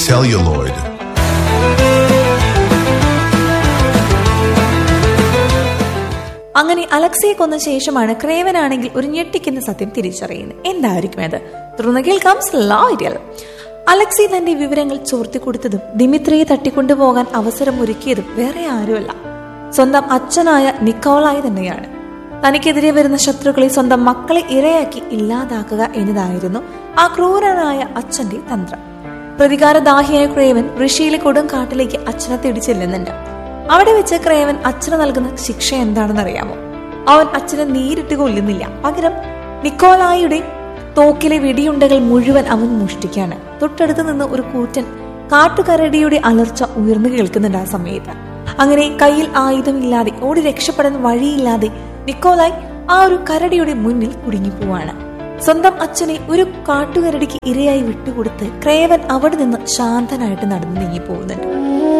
celluloid. അങ്ങനെ അലക്സയെ കൊന്ന ശേഷമാണ് ക്രേവനാണെങ്കിൽ ഒരു ഞെട്ടിക്കുന്ന സത്യം തിരിച്ചറിയുന്നത് എന്തായിരിക്കും അത് തുടർന്ന് കേൾക്കാം സ്ലോയിഡിയൽ അലക്സി തന്റെ വിവരങ്ങൾ ചോർത്തി കൊടുത്തതും ദിമിത്രിയെ തട്ടിക്കൊണ്ടുപോകാൻ അവസരം ഒരുക്കിയതും വേറെ ആരുമല്ല സ്വന്തം അച്ഛനായ നിക്കോളായി തന്നെയാണ് തനിക്കെതിരെ വരുന്ന ശത്രുക്കളെ സ്വന്തം മക്കളെ ഇരയാക്കി ഇല്ലാതാക്കുക എന്നതായിരുന്നു ആ ക്രൂരനായ അച്ഛന്റെ തന്ത്രം പ്രതികാരദാഹിയായ ക്രേവൻ ഋഷിയിലെ കൊടും കാട്ടിലേക്ക് അച്ഛനെ തേടി ചെല്ലുന്നുണ്ട് അവിടെ വെച്ച് ക്രേവൻ അച്ഛന് നൽകുന്ന ശിക്ഷ എന്താണെന്ന് അറിയാമോ അവൻ അച്ഛനെ നേരിട്ട് കൊല്ലുന്നില്ല പകരം നിക്കോലായിയുടെ തോക്കിലെ വെടിയുണ്ടകൾ മുഴുവൻ അവൻ മോഷ്ടിക്കാണ് തൊട്ടടുത്ത് നിന്ന് ഒരു കൂറ്റൻ കാട്ടുകരടിയുടെ അലർച്ച ഉയർന്നു കേൾക്കുന്നുണ്ട് ആ സമയത്ത് അങ്ങനെ കയ്യിൽ ആയുധമില്ലാതെ ഓടി രക്ഷപ്പെടാൻ വഴിയില്ലാതെ നിക്കോലായി ആ ഒരു കരടിയുടെ മുന്നിൽ കുടുങ്ങിപ്പോവാണ് സ്വന്തം അച്ഛനെ ഒരു കാട്ടുകരടിക്ക് ഇരയായി വിട്ടുകൊടുത്ത് ക്രേവൻ അവിടെ നിന്ന് ശാന്തനായിട്ട് നടന്നു നീങ്ങി പോകുന്നുണ്ട്